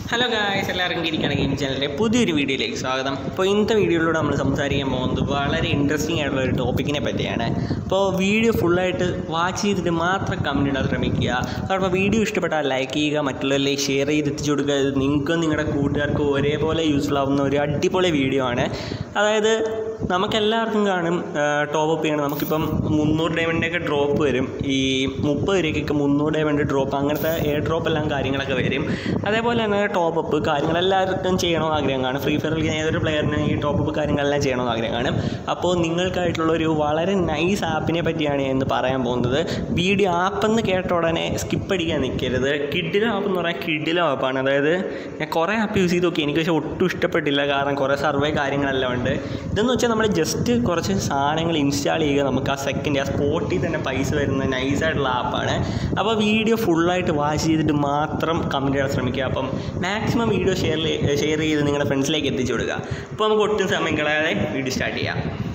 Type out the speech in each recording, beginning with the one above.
hello guys എല്ലാവർക്കും ഇരിക്കണം game ചാനലിൻ്റെ പുതിയൊരു വീഡിയോയിലേക്ക് സ്വാഗതം അപ്പോൾ ഇന്നത്തെ വീഡിയോയിലൂടെ നമ്മൾ സംസാരിക്കാൻ പോകുന്നത് വളരെ ഇൻട്രസ്റ്റിംഗ് ആയിട്ടുള്ള ഒരു ടോപ്പിക്കിനെ പറ്റിയാണ് അപ്പോൾ വീഡിയോ ഫുള്ളായിട്ട് വാച്ച് ചെയ്തിട്ട് മാത്രം കമൻറ്റ് ഇടാൻ ശ്രമിക്കുക അപ്പോൾ വീഡിയോ ഇഷ്ടപ്പെട്ടാൽ ലൈക്ക് ചെയ്യുക മറ്റുള്ളവരിലേക്ക് ഷെയർ ചെയ്ത് എത്തിച്ചു കൊടുക്കുക ഇത് നിങ്ങൾക്കും നിങ്ങളുടെ കൂട്ടുകാർക്കും ഒരേപോലെ യൂസ്ഫുൾ ആവുന്ന ഒരു അടിപൊളി വീഡിയോ ആണ് അതായത് നമുക്കെല്ലാവർക്കും കാണും ടോപ്പ് അപ്പ് ചെയ്യണം നമുക്കിപ്പം മുന്നൂറ് ഡയമണ്ടിൻ്റെയൊക്കെ ഡ്രോപ്പ് വരും ഈ മുപ്പത് രൂപയ്ക്കൊക്കെ മുന്നൂറ് ഡയമണ്ട് ഡ്രോപ്പ് അങ്ങനത്തെ എയർ ഡ്രോപ്പ് എല്ലാം കാര്യങ്ങളൊക്കെ വരും അതേപോലെ തന്നെ ടോപ്പ് അപ്പ് കാര്യങ്ങളെല്ലാവർക്കും ചെയ്യണമെന്ന് ആഗ്രഹം കാണും ഫ്രീ ഫയറിൽ ഏതൊരു പ്ലെയറിന് ഈ ടോപ്പ് അപ്പ് കാര്യങ്ങളെല്ലാം ചെയ്യണമെന്ന് ആഗ്രഹം കാണും അപ്പോൾ നിങ്ങൾക്കായിട്ടുള്ള ഒരു വളരെ നൈസ് ആപ്പിനെ പറ്റിയാണ് ഞാൻ ഇന്ന് പറയാൻ പോകുന്നത് വീഡിയോ ആപ്പെന്ന് കേട്ട ഉടനെ സ്കിപ്പ് അടിക്കാൻ നിൽക്കരുത് കിഡിലോ ആപ്പ് എന്ന് പറഞ്ഞാൽ കിഡിലോ ആപ്പാണ് അതായത് ഞാൻ കുറേ ആപ്പ് യൂസ് ചെയ്ത് നോക്കി എനിക്ക് പക്ഷേ ഒട്ടും ഇഷ്ടപ്പെട്ടില്ല കാരണം കുറേ സർവേ കാര്യങ്ങളെല്ലാം ഉണ്ട് ഇതെന്ന് വെച്ചാൽ നമ്മൾ ജസ്റ്റ് കുറച്ച് സാധനങ്ങൾ ഇൻസ്റ്റാൾ ചെയ്യുക നമുക്ക് ആ സെക്കൻഡ് ആ സ്പോട്ടിൽ തന്നെ പൈസ വരുന്ന നൈസായിട്ടുള്ള ആപ്പാണ് അപ്പോൾ വീഡിയോ ഫുള്ളായിട്ട് വാച്ച് ചെയ്തിട്ട് മാത്രം കമൻറ്റ് ചെയ്യാൻ ശ്രമിക്കുക അപ്പം മാക്സിമം വീഡിയോ ഷെയർ ഷെയർ ചെയ്ത് നിങ്ങളുടെ ഫ്രണ്ട്സിലേക്ക് എത്തിച്ചു കൊടുക്കുക അപ്പോൾ നമുക്ക് ഒട്ടും സമയം കളയാതെ വീഡിയോ സ്റ്റാർട്ട് ചെയ്യാം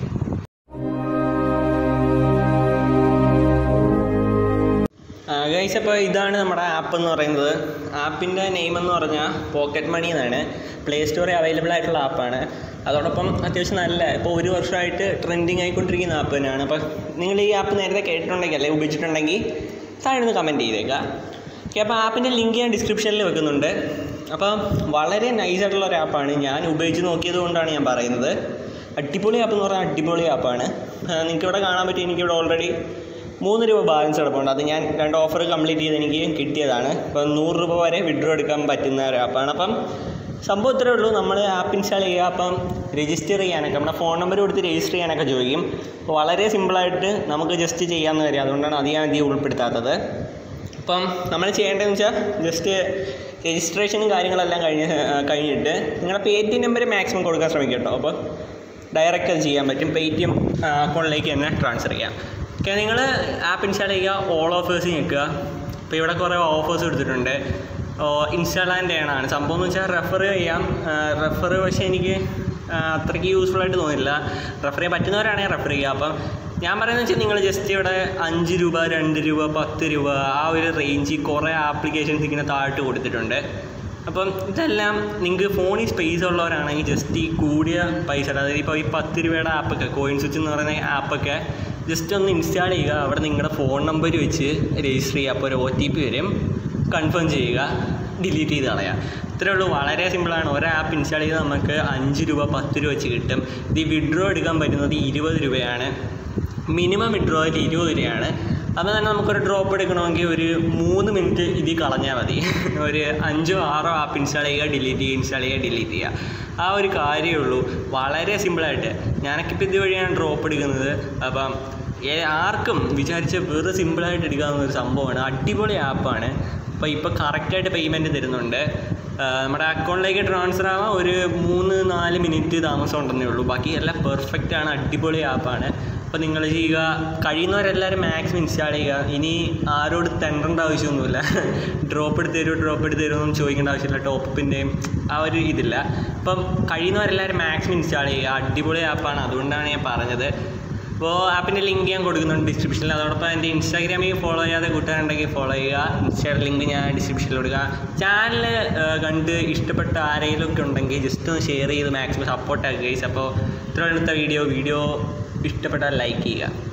ഗൈസ് അപ്പോൾ ഇതാണ് നമ്മുടെ ആപ്പ് എന്ന് പറയുന്നത് ആപ്പിൻ്റെ നെയിം എന്ന് പറഞ്ഞാൽ പോക്കറ്റ് മണി എന്നാണ് പ്ലേ സ്റ്റോറിൽ അവൈലബിൾ ആയിട്ടുള്ള ആപ്പാണ് അതോടൊപ്പം അത്യാവശ്യം നല്ല ഇപ്പോൾ ഒരു വർഷമായിട്ട് ട്രെൻഡിങ് ആയിക്കൊണ്ടിരിക്കുന്ന ആപ്പ് തന്നെയാണ് അപ്പോൾ നിങ്ങൾ ഈ ആപ്പ് നേരത്തെ കേട്ടിട്ടുണ്ടെങ്കിൽ അല്ലെങ്കിൽ ഉപയോഗിച്ചിട്ടുണ്ടെങ്കിൽ താഴെ നിന്ന് കമൻറ്റ് ചെയ്തേക്കുക ഓക്കെ അപ്പോൾ ആപ്പിൻ്റെ ലിങ്ക് ഞാൻ ഡിസ്ക്രിപ്ഷനിൽ വെക്കുന്നുണ്ട് അപ്പോൾ വളരെ നൈസായിട്ടുള്ള ഒരു ആപ്പാണ് ഞാൻ ഉപയോഗിച്ച് നോക്കിയത് കൊണ്ടാണ് ഞാൻ പറയുന്നത് അടിപൊളി ആപ്പ് എന്ന് പറഞ്ഞാൽ അടിപൊളി ആപ്പാണ് നിങ്ങൾക്ക് ഇവിടെ കാണാൻ പറ്റും എനിക്കിവിടെ ഓൾറെഡി മൂന്ന് രൂപ ബാലൻസ് കിടപ്പുണ്ട് അത് ഞാൻ രണ്ട് ഓഫർ കംപ്ലീറ്റ് ചെയ്ത് എനിക്ക് കിട്ടിയതാണ് അപ്പം നൂറ് രൂപ വരെ വിഡ്രോ എടുക്കാൻ പറ്റുന്ന ഒരു ആപ്പാണ് അപ്പം സംഭവം ഇത്രേ ഉള്ളൂ നമ്മൾ ആപ്പ് ഇൻസ്റ്റാൾ ചെയ്യുക അപ്പം രജിസ്റ്റർ ചെയ്യാനൊക്കെ നമ്മുടെ ഫോൺ നമ്പർ കൊടുത്ത് രജിസ്റ്റർ ചെയ്യാനൊക്കെ ചോദിക്കും അപ്പോൾ വളരെ സിമ്പിളായിട്ട് നമുക്ക് ജസ്റ്റ് ചെയ്യാവുന്ന കാര്യം അതുകൊണ്ടാണ് അത് ഞാൻ അധികം ഉൾപ്പെടുത്താത്തത് അപ്പം നമ്മൾ ചെയ്യേണ്ടതെന്ന് വെച്ചാൽ ജസ്റ്റ് രജിസ്ട്രേഷനും കാര്യങ്ങളെല്ലാം കഴിഞ്ഞ് കഴിഞ്ഞിട്ട് നിങ്ങളുടെ Paytm number maximum കൊടുക്കാൻ ശ്രമിക്കുക കേട്ടോ അപ്പോൾ ഡയറക്റ്റ് അത് ചെയ്യാൻ പറ്റും പേ ടി എം അക്കൗണ്ടിലേക്ക് തന്നെ ട്രാൻസ്ഫർ ചെയ്യാം ഓക്കെ നിങ്ങൾ ആപ്പ് ഇൻസ്റ്റാൾ ചെയ്യുക ഓൾ ഓഫേഴ്സ് ഞെക്കുക ഇപ്പോൾ ഇവിടെ കുറേ ഓഫേഴ്സ് കൊടുത്തിട്ടുണ്ട് ഇൻസ്റ്റാൾ ആൻഡ് ആണ് സംഭവം എന്ന് വെച്ചാൽ റെഫർ ചെയ്യാം റെഫർ പക്ഷേ എനിക്ക് അത്രയ്ക്ക് യൂസ്ഫുൾ ആയിട്ട് തോന്നില്ല റെഫർ ചെയ്യാൻ പറ്റുന്നവരാണെങ്കിൽ റെഫർ ചെയ്യുക അപ്പം ഞാൻ പറയുന്നത് വെച്ചാൽ നിങ്ങൾ ജസ്റ്റ് ഇവിടെ അഞ്ച് രൂപ രണ്ട് രൂപ പത്ത് രൂപ ആ ഒരു റേഞ്ചിൽ കുറേ ആപ്ലിക്കേഷൻസ് ഇങ്ങനെ താഴ്ത്ത് കൊടുത്തിട്ടുണ്ട് അപ്പം ഇതെല്ലാം നിങ്ങൾക്ക് ഫോണിൽ സ്പേസ് ഉള്ളവരാണെങ്കിൽ ജസ്റ്റ് ഈ കൂടിയ പൈസ അതായത് ഇപ്പോൾ ഈ പത്ത് രൂപയുടെ ആപ്പൊക്കെ കോയിൻ സ്വിച്ച് എന്ന് പറയുന്ന ആപ്പൊക്കെ ജസ്റ്റ് ഒന്ന് ഇൻസ്റ്റാൾ ചെയ്യുക അവിടെ നിങ്ങളുടെ ഫോൺ നമ്പർ വെച്ച് രജിസ്റ്റർ ചെയ്യുക അപ്പോൾ ഒരു ഒ ടി പി വരും കൺഫേം ചെയ്യുക ഡിലീറ്റ് ചെയ്ത് കളയുക ഇത്രേ ഉള്ളൂ വളരെ സിമ്പിളാണ് ഒരു ആപ്പ് ഇൻസ്റ്റാൾ ചെയ്ത് നമുക്ക് അഞ്ച് രൂപ പത്ത് രൂപ വെച്ച് കിട്ടും ഇത് വിഡ്രോ എടുക്കാൻ പറ്റുന്നത് ഇരുപത് രൂപയാണ് മിനിമം വിഡ്രോയിൽ ഇരുപത് രൂപയാണ് അപ്പോൾ തന്നെ നമുക്കൊരു ഡ്രോപ്പ് എടുക്കണമെങ്കിൽ ഒരു മൂന്ന് മിനിറ്റ് ഇതിൽ കളഞ്ഞാൽ മതി ഒരു അഞ്ചോ ആറോ ആപ്പ് ഇൻസ്റ്റാൾ ചെയ്യുക ഡിലീറ്റ് ചെയ്യുക ഇൻസ്റ്റാൾ ചെയ്യുക ഡിലീറ്റ് ചെയ്യുക ആ ഒരു കാര്യമേ ഉള്ളൂ വളരെ സിമ്പിളായിട്ട് ഞാനൊക്കെ ഇപ്പോൾ ഇതുവഴിയാണ് ഡ്രോപ്പ് എടുക്കുന്നത് അപ്പം ആർക്കും വിചാരിച്ച വെറുതെ സിമ്പിളായിട്ട് എടുക്കാവുന്ന ഒരു സംഭവമാണ് അടിപൊളി ആപ്പാണ് അപ്പോൾ ഇപ്പോൾ കറക്റ്റായിട്ട് പേയ്മെൻറ്റ് തരുന്നുണ്ട് നമ്മുടെ അക്കൗണ്ടിലേക്ക് ട്രാൻസ്ഫർ ആവാൻ ഒരു മൂന്ന് നാല് മിനിറ്റ് താമസം ഉണ്ടെന്നേ ഉള്ളൂ ബാക്കി എല്ലാം പെർഫെക്റ്റ് ആണ് അടിപൊളി ആപ്പാണ് അപ്പോൾ നിങ്ങൾ ചെയ്യുക കഴിയുന്നവരെല്ലാവരും മാക്സിമം ഇൻസ്റ്റാൾ ചെയ്യുക ഇനി ആരോട് തെണ്ടേണ്ട ആവശ്യമൊന്നുമില്ല ഡ്രോപ്പ് എടുത്ത് തരുമോ ഡ്രോപ്പ് എടുത്ത് തരുമോ എന്നും ചോദിക്കേണ്ട ആവശ്യമില്ല ടോപ്പിൻ്റെയും ആ ഒരു ഇതില്ല അപ്പം കഴിയുന്നവരെല്ലാവരും മാക്സിമം ഇൻസ്റ്റാൾ ചെയ്യുക അടിപൊളി ആപ്പാണ് അതുകൊണ്ടാണ് ഞാൻ പറഞ്ഞത് അപ്പോൾ ആപ്പിൻ്റെ ലിങ്ക് ഞാൻ കൊടുക്കുന്നുണ്ട് ഡിസ്ക്രിപ്ഷനിൽ അതോടൊപ്പം എൻ്റെ ഇൻസ്റ്റാഗ്രാമിൽ ഫോളോ ചെയ്യാതെ കൂട്ടുകാരുണ്ടെങ്കിൽ ഫോളോ ചെയ്യുക ഇൻസ്റ്റയുടെ ലിങ്ക് ഞാൻ ഡിസ്ക്രിപ്ഷനിൽ കൊടുക്കുക ചാനൽ കണ്ട് ഇഷ്ടപ്പെട്ട ആരെങ്കിലും ഒക്കെ ഉണ്ടെങ്കിൽ ജസ്റ്റ് ഒന്ന് ഷെയർ ചെയ്ത് മാക്സിമം സപ്പോർട്ട് ആക്കുക ഗൈസ് അപ്പോൾ ഇത്ര അടുത്ത വീഡിയോ വീഡിയോ ഇഷ്ടപ്പെട്ടാൽ ലൈക്ക് ചെയ്യുക